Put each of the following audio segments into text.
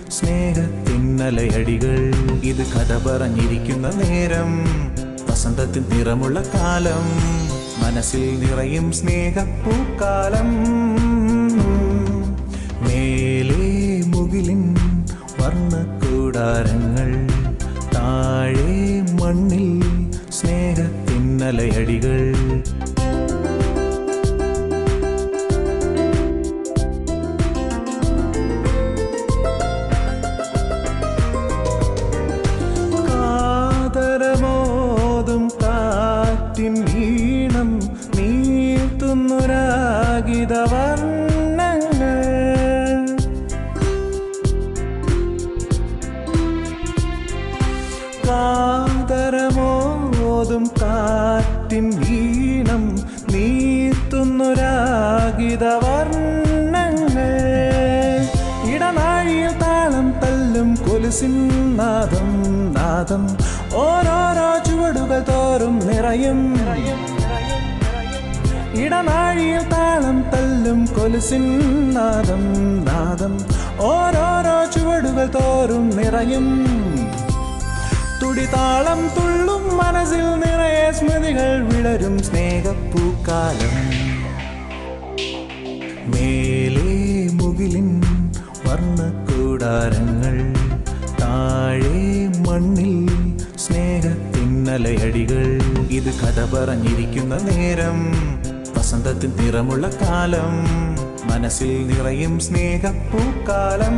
സ്നേഹത്തിന്നലയടികൾ ഇത് കഥ പറഞ്ഞിരിക്കുന്ന നേരം വസന്തത്തിൽ നിറമുള്ള കാലം മനസ്സിൽ നിറയും സ്നേഹപ്പൂക്കാലം മേലേ മുകിലിൻ വർണ്ണക്കൂടാരങ്ങൾ താഴെ മണ്ണിൽ സ്നേഹത്തിന്നലയടികൾ കാതരമോതും കാറ്റിൻ ഈണം നീർത്തുന്നുരാഗിത വർണ്ണങ്ങൾ കാതരമോതും കാറ്റിൻ ഈണം നീർത്തുന്നുരാഗിത വർണ്ണങ്ങൾ ഇടനാഴിയിൽ താളം തല്ലും കൊലുസിൻ നാദം നാദം ഓരോരോ ചുവടുകൾ തോറും നിറയും ഇടനാഴിയിൽ താളം തല്ലും കൊലുസിൻ നാദം നാദം ഓരോരോ ചുവടുകൾ തോറും നിറയും തുടിതാളം തുള്ളും മനസ്സിൽ നിറയെ സ്മൃതികൾ വിളരും സ്നേഹപ്പൂക്കാലം മേലേ മുകിലിൻ വർണ്ണക്കൂടാരങ്ങൾ താഴെ മണ്ണിൽ സ്നേഹത്തിന്നലയടികൾ ഇത് കഥ പറഞ്ഞിരിക്കുന്ന നേരം വസന്തത്തിൽ നിറമുള്ള കാലം മനസ്സിൽ നിറയും സ്നേഹപ്പൂക്കാലം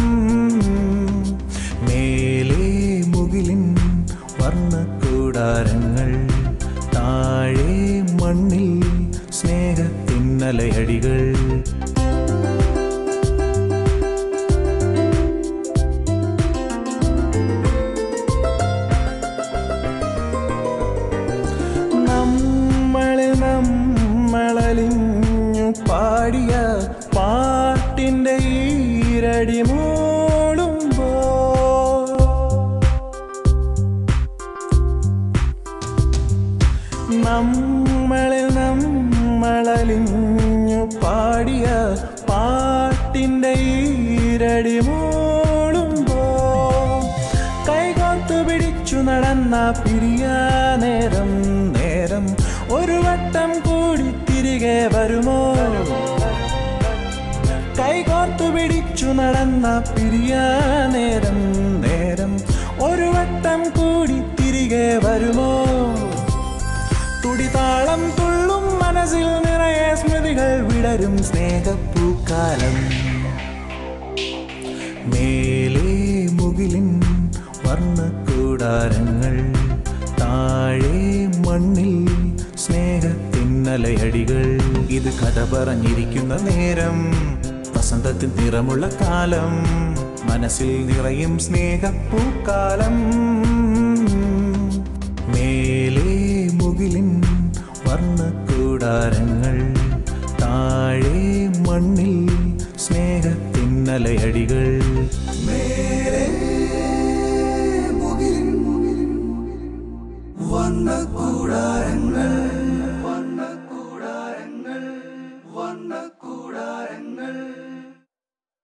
മേലേ മുകിലിൻ വർണ്ണക്കൂടാരങ്ങൾ താഴെ മണ്ണിൽ സ്നേഹത്തിന്നലയടികൾ നമ്മളെ നമ്മളലിഞ്ഞു പാടിയ പാട്ടിൻ്റെ ഈരടി മൂളുമ്പോ നമ്മളെ നമ്മളലിഞ്ഞു പാടിയ പാട്ടിൻ്റെ ഈരടി മൂളുമ്പോ കൈകോർത്തു പിടിച്ചു നടന്ന പിരിയാ നേരം നേരം ഒരു വട്ടം കൂടി തിരികെ വരുമോ കൈകോർത്തു പിടിച്ചു നടന്ന പിരിയാ നേരം നേരം ഒരു വട്ടം കൂടി തിരികെ വരുമോ തുടിതാളം തുള്ളും മനസ്സിൽ നിറയെ സ്മൃതികൾ വിടരും സ്നേഹപ്പൂക്കാലം മേലേ മുകിലിൻ വർണ്ണക്കൂടാരങ്ങൾ താഴെ മണ്ണിൽ സ്നേഹത്തിന്നലയടികൾ ഇത് കഥ പറഞ്ഞിരിക്കുന്ന നേരം വസന്തത്തിൽ നിറമുള്ള കാലം മനസ്സിൽ നിറയും സ്നേഹപ്പൂക്കാലം മേലേ മുകിലിൻ വർണ്ണക്കൂടാരങ്ങൾ താഴെ മണ്ണിൽ സ്നേഹത്തിന്നലയടികൾ മേലെ മുകിലിൻ വർണ്ണക്കൂടാരങ്ങൾ